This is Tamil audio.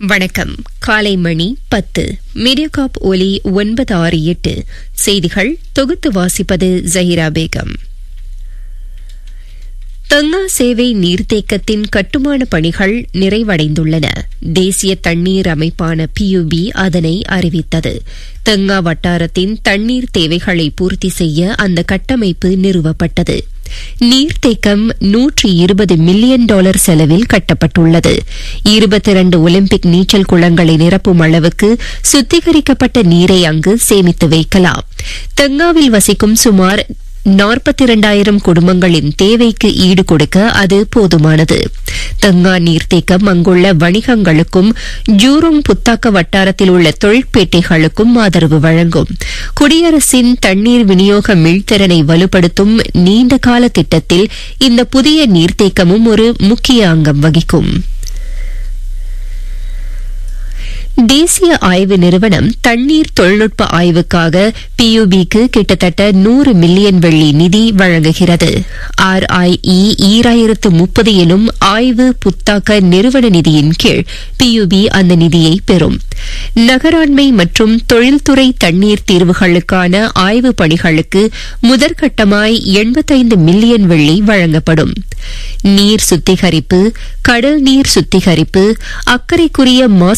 வணக்கம் காலை மணி பத்து மீடியாகாப் ஒலி ஒன்பது ஆறு எட்டு செய்திகள் தொகுத்து வாசிப்பது ஜஹிரா பேகம் தங்கா சேவை நீர்த்தேக்கத்தின் கட்டுமான பணிகள் நிறைவடைந்துள்ளன தேசிய தண்ணீர் அமைப்பான பியூபி அதனை அறிவித்தது தங்கா வட்டாரத்தின் தண்ணீர் தேவைகளை பூர்த்தி செய்ய அந்த கட்டமைப்பு நிறுவப்பட்டது நீர்த்தேக்கம் நூற்றி இருபது மில்லியன் டாலர் செலவில் கட்டப்பட்டுள்ளது இருபத்தி இரண்டு ஒலிம்பிக் நீச்சல் குளங்களை நிரப்பும் அளவுக்கு சுத்திகரிக்கப்பட்ட நீரை அங்கு சேமித்து வைக்கலாம் தங்காவில் வசிக்கும் சுமார் நாற்பத்தி இரண்டாயிரம் குடும்பங்களின் தேவைக்கு ஈடு கொடுக்க அது போதுமானது தங்கா நீர்த்தேக்கம் அங்குள்ள வணிகங்களுக்கும் ஜூரோங் புத்தாக்க வட்டாரத்தில் உள்ள தொழிற்பேட்டைகளுக்கும் ஆதரவு வழங்கும் குடியரசின் தண்ணீர் விநியோக மிழ்திறனை வலுப்படுத்தும் நீண்டகால திட்டத்தில் இந்த புதிய நீர்த்தேக்கமும் ஒரு முக்கிய அங்கம் வகிக்கும் தேசிய ஆய்வு நிறுவனம் தண்ணீர் தொழில்நுட்ப ஆய்வுக்காக பியூபிக்கு கிட்டத்தட்ட நூறு மில்லியன் வெள்ளி நிதி வழங்குகிறது ஆர்ஐஇ ஈராயிரத்து முப்பது எனும் ஆய்வு புத்தாக்க நிறுவன நிதியின் கீழ் பியூபி அந்த நிதியை பெறும் நகராண்மை மற்றும் தொழில்துறை தண்ணீர் தீர்வுகளுக்கான ஆய்வு பணிகளுக்கு முதற்கட்டமாய் எண்பத்தைந்து மில்லியன் வெள்ளி வழங்கப்படும் நீர் சுத்திகரிப்பு கடல் நீர் சுத்திகரிப்பு அக்கறைக்குரிய மாசு